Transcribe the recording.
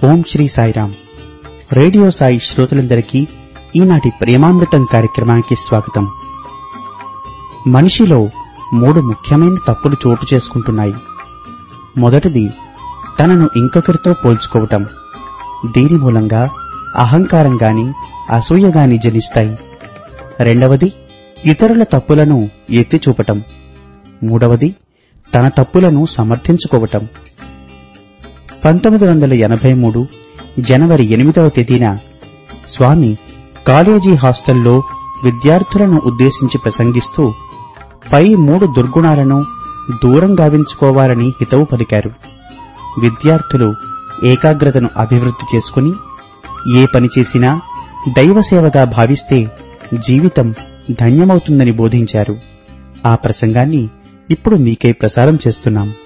ఓం Sri Sairam radio Sai శ్రోతలందరికీ ఈనాటి ప్రేమామృతం కార్యక్రమానికి స్వాగతం మనిషిలో మూడు ముఖ్యమైన తప్పులు చోటు చేసుకుంటున్నాయి మొదటిది తనను ఇంకొకరితో పోల్చుకోవటం దీని మూలంగా అహంకారం గాని అసూయ గాని జనిస్తాయి రెండవది ఇతరుల తప్పులను ఎత్తి చూపటం మూడవది తన తప్పులను సమర్థించుకోవటం పంతొమ్మిది వందల ఎనభై మూడు జనవరి ఎనిమిదవ తేదీన స్వామి కాలేజీ హాస్టల్లో విద్యార్థులను ఉద్దేశించి ప్రసంగిస్తూ పై మూడు దుర్గుణాలను దూరం గావించుకోవాలని హితవు పలికారు విద్యార్థులు ఏకాగ్రతను అభివృద్ధి చేసుకుని ఏ పని చేసినా దైవసేవగా భావిస్తే జీవితం ధన్యమవుతుందని బోధించారు ఆ ప్రసంగాన్ని ఇప్పుడు మీకై ప్రసారం చేస్తున్నాం